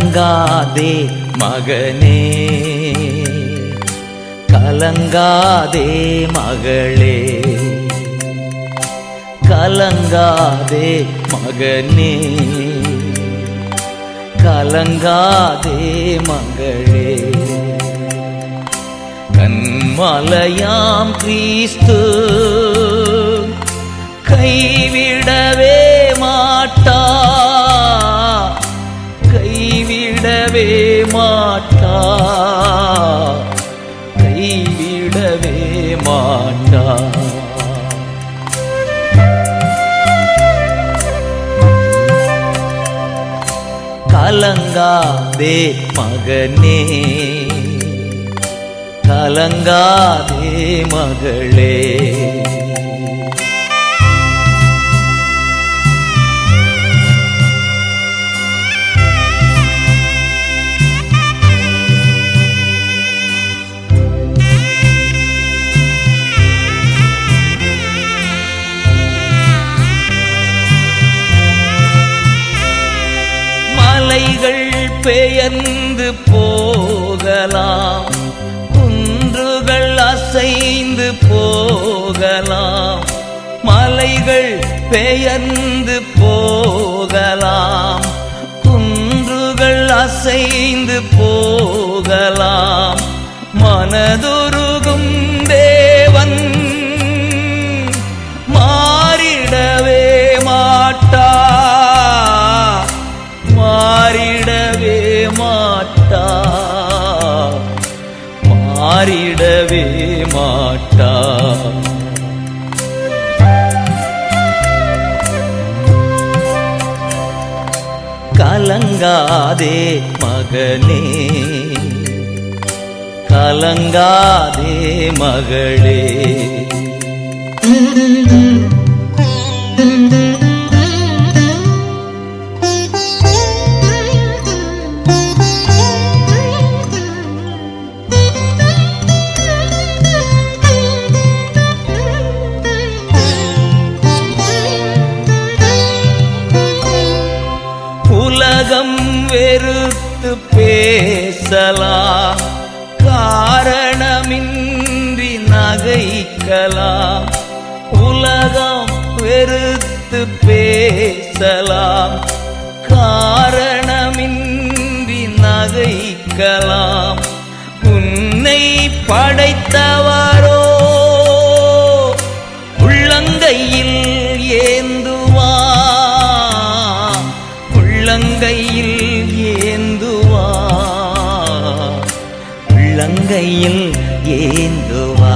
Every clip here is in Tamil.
கலங்காதே மகனே கலங்காதே மகளே கலங்காதே மகனே கலங்காதே மகளே கண்மலையாம் கிறிஸ்து கைவிடவே மாட்டா கைவிடவே மாட்டா கைவிடவே மாட்டா கலங்காதே மகனே கலங்காதே மகளே மலைகள் பெயர்ந்து போகலாம் குன்றுகள் அசைந்து போகலாம் மலைகள் பெயர்ந்து போகலாம் குன்றுகள் அசைந்து போகலாம் மனதுருகும் தேவன் மாறிடவே மாட்டா மாறிடவே மாட்டா மாறிடவே மாட்டா கலங்காதே மகனே கலங்காதே மகளே உலகம் வெறுத்து பேசலாம் காரணமின்றி நகைக்கலாம் உலகம் வெறுத்து பேசலாம் காரணமின்றி நகைக்கலாம் உன்னை படைத்தவரோ உள்ளங்கையில் ஏந்துவா உள்ளங்கையில் ஏந்துவா உள்ளங்கையில் ஏந்துவா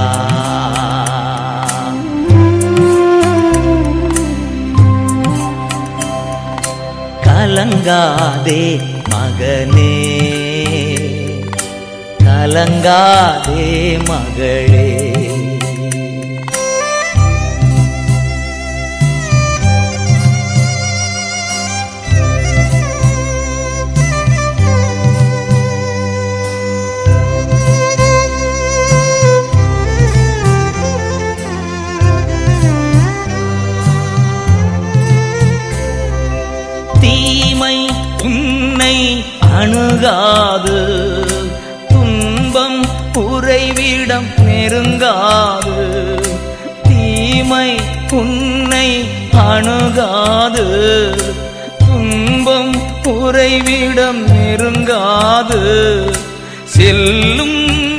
கலங்காதே மகனே கலங்காதே மகளே தீமை உன்னை அணுகாது துன்பம் உறைவிடம் நெருங்காது தீமை உன்னை அணுகாது துன்பம் உறைவிடம் நெருங்காது செல்லும்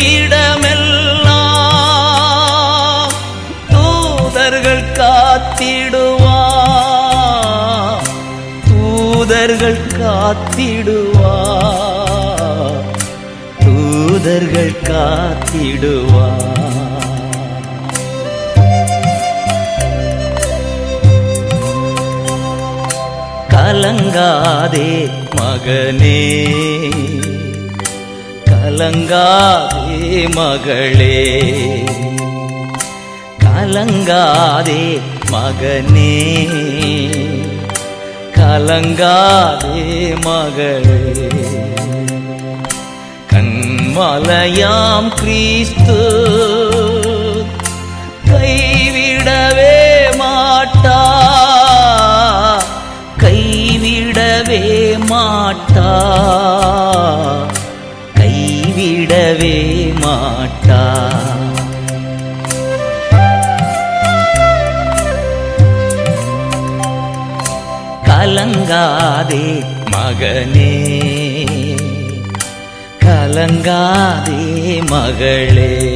இடமெல்லாம் தூதர்கள் காத்திடுவா தூதர்கள் காத்திடுவா தூதர்கள் காத்திடுவா கலங்காதே மகனே கலங்காதே மகளே கலங்காதே மகனே கலங்காதே மகளே கண்மலையாம் கிறிஸ்து கைவிடவே மாட்டா கைவிடவே மாட்டா மாட்டா கலங்காதே மகனே கலங்காதே மகளே